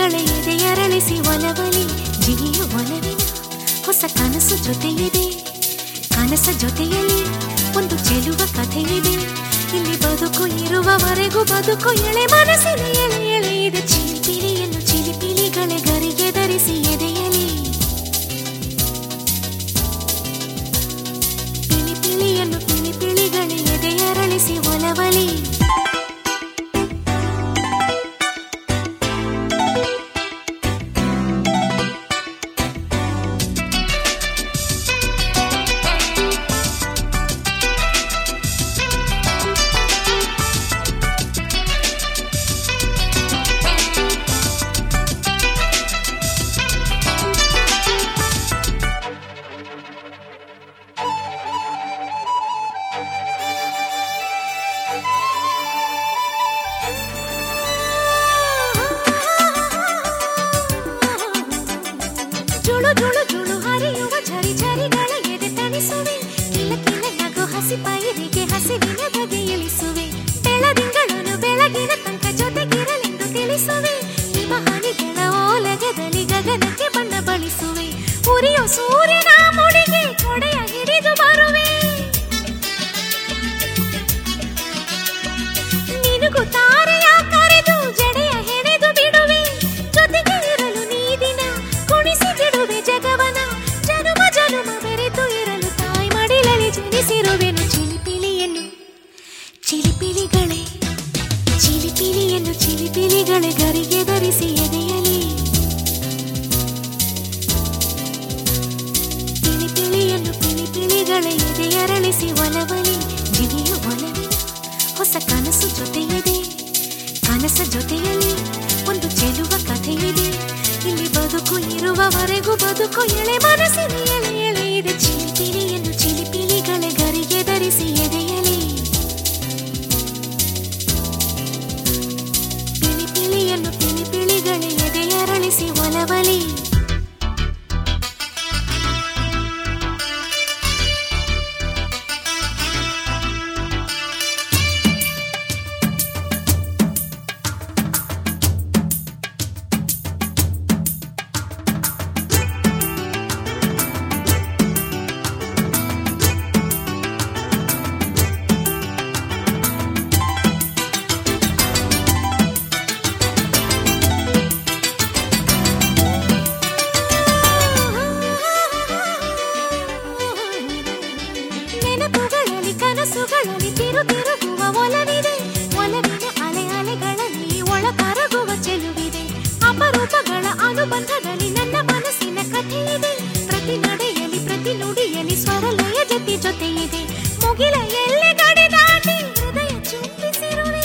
ಚಿಲಿಪಿಲಿಗಳೇ ಎದೆಯರಳಿಸಿ ಒಲವಲಿ ಜಿಗಿಯ ಒಲವಿನ ಹೊಸ ಕನಸು ಜೊತೆಯಿದೆ ಕನಸ ಜೊತೆಯಲ್ಲಿ ಒಂದು ಚೆಲುವ ಕಥೆಯಿದೆ ಇಲ್ಲಿ ಬದುಕು ಇರುವವರೆಗೂ ಬದುಕು ಎಳೆ ಮನಸ್ಸಿನ ಎಳೆ ಎಳೆ ಇದೆ ಚಿಲಿಪಿಲಿಯನ್ನು ಚಿಲಿಪಿಲಿಗಳೇ ಗರಿಗೆ ಧರಿಸಿ ಎದೆಯಲಿ ಪಿಲಿಪಿಲಿಯನ್ನು ಪಿಲಿಪಿಲಿಗಳೇ ಎದೆಯರಳಿಸಿ ಒಲವಲಿ ಜುಳು ಜುಳು ಜುಳು ಹರಿಯುವ ಝರಿ ಝರಿಗಳ ಎದೆ ತಣಿಸುವೆ ಕಿಲ ಕಿಲ ನಗು ಹಸಿ ಪೈರಿಗೆ ಹಸಿವಿನ ಬಗೆ ಇಳಿಸುವೆ ಬೆಳದಿಂಗಳನ್ನು ಬೆಳಗಿನ ತನಕ ಜೊತೆಗಿರಲೆಂದು ತಿಳಿಸುವೆ ಹಿಮ ಹನಿಗಳ ಓಲಗದಲ್ಲಿ ಗಗನಕ್ಕೆ ಬಣ್ಣ ಬಳಿಸುವೆ ಉರಿಯೋ ಸೂರ್ಯನ ಮುಡಿಗೆ ಕೊಡೆಯ ಹಿಡಿದು ಬರುವೆ ನಿನಗೂ ತಾರೆಯ ಕರೆದು ಜಡೆಯ ಹೆಣೆದು ಬಿಡುವೆ ಜೊತೆಗೆ ಇರಲು ನೀ ದಿನ ಕುಣಿಸಿ ಬಿಡುವೆ ಜಗವನ ಜನುಮ ಜನುಮ ಬೆರೆತು ಇರಲು ತಾಯಿ ಮಡಿಲಲ್ಲಿ ಜನಿಸಿರುವೆನು ಚಿಲಿಪಿಲಿಯನ್ನು ಚಿಲಿಪಿಲಿಗಳೇ ಚಿಲಿಪಿಲಿಯನ್ನು ಚಿಲಿಪಿಲಿಗಳೇ ಗರಿಗೆ ಧರಿಸಿ ಎದೆಯಲಿ ಪಿಲಿಪಿಲಿಯನ್ನು ಪಿಲಿಪಿಲಿಗಳೇ ಎದೆಯರಳಿಸಿ ಒಲವಲಿ ಜಿಗಿಯ ಒಲವಿನ ಹೊಸ ಕನಸು ಜೊತೆಯಿದೆ ಕನಸ ಜೊತೆಯಲ್ಲಿ ಒಂದು ಚೆಲುವ ಕಥೆಯಿದೆ ಇಲ್ಲಿ ಬದುಕು ಇರುವವರೆಗೂ ಬದುಕು ಎಳೆ ಮನಸ್ಸಿನ ಎಳೆ ಎಳೆ ಇದೆ ಚಿಲಿಪಿಲಿಯನ್ನು ಚಿಲಿಪಿಲಿಗಳೇ ಗರಿಗೆ ಧರಿಸಿ ಎದೆಯಲಿ ಪಿಲಿಪಿಲಿಯನ್ನು ಪಿಲಿಪಿಲಿಗಳೇ ಎದೆಯರಳಿಸಿ ಒಲವಲಿ ನೆನಪುಗಳಲ್ಲಿ ಕನಸುಗಳಲ್ಲಿ ತಿರು ತಿರುಗುವ ಒಲವಿದೆ ಒಲವಿನ ಅಲೆ ಅಲೆಗಳಲ್ಲಿ ಒಳ ಕರಗುವ ಚೆಲುವಿದೆ ಅಪರೂಪಗಳ ಅನುಬಂಧದಲ್ಲಿ ನನ್ನ ಮನಸ್ಸಿನ ಕಥೆಯಿದೆ ಪ್ರತಿ ನಡೆಯಲಿ ಪ್ರತಿ ನುಡಿಯಲಿ ಸ್ವರಲಯ ಜೊತೆ ಜೊತೆಯಿದೆ ಮುಗಿಲ ಎಲ್ಲೆ ಗಡಿ ದಾಟಿ ಹೃದಯ ಚುಂಬಿಸಿರುವೆ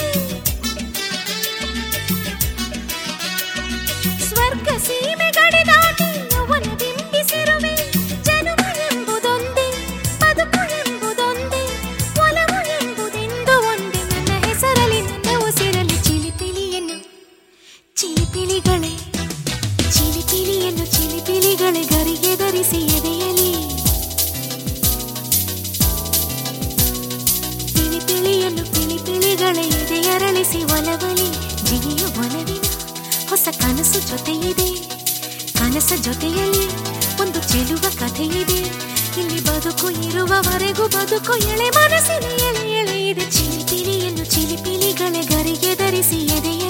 ಸ್ವರ್ಗ ಸೀಮೆ ಗಡಿ ದಾಟಿ ಯೌವನ ಬಿಂಬಿಸಿರುವೆ ಜನುಮ ಎಂಬುದೊಂದೇ ಬದುಕು ಎಂಬುದೊಂದೇ ಒಲವು ಎಂಬುದೆಂದು ಒಂದೇ ನನ್ನ ಹೆಸರಲ್ಲಿ ನನ್ನ ಉಸಿರಲ್ಲಿ ಚಿಲಿಪಿಲಿಯನ್ನು ಚಿಲಿಪಿಲಿಗಳೇ ಚಿಲಿಪಿಲಿಯನ್ನು ಚಿಲಿಪಿಲಿಗಳೇ ಗರಿಗೆ ಧರಿಸಿ ಎದೆಯಲಿ ಪಿಲಿಪಿಲಿಯನ್ನು ಪಿಲಿಪಿಲಿಗಳೇ ಎದೆಯರಳಿಸಿ ಒಲವಲಿ ಜಿಗಿಯ ಒಲವಿನ ಹೊಸ ಕನಸು ಜೊತೆಯಿದೆ ಕನಸ ಜೊತೆಯಲ್ಲಿ ಒಂದು ಚೆಲುವ ಕಥೆಯಿದೆ ಇಲ್ಲಿ ಬದುಕು ಇರುವವರೆಗೂ ಬದುಕು ಎಳೆ ಮನಸ್ಸಿನ ಎಳೆ ಎಳೆ ಇದೆ ಚಿಲಿಪಿಲಿಯನ್ನು ಚಿಲಿಪಿಲಿಗಳೇ ಗರಿಗೆ ಧರಿಸಿ ಎದೆಯ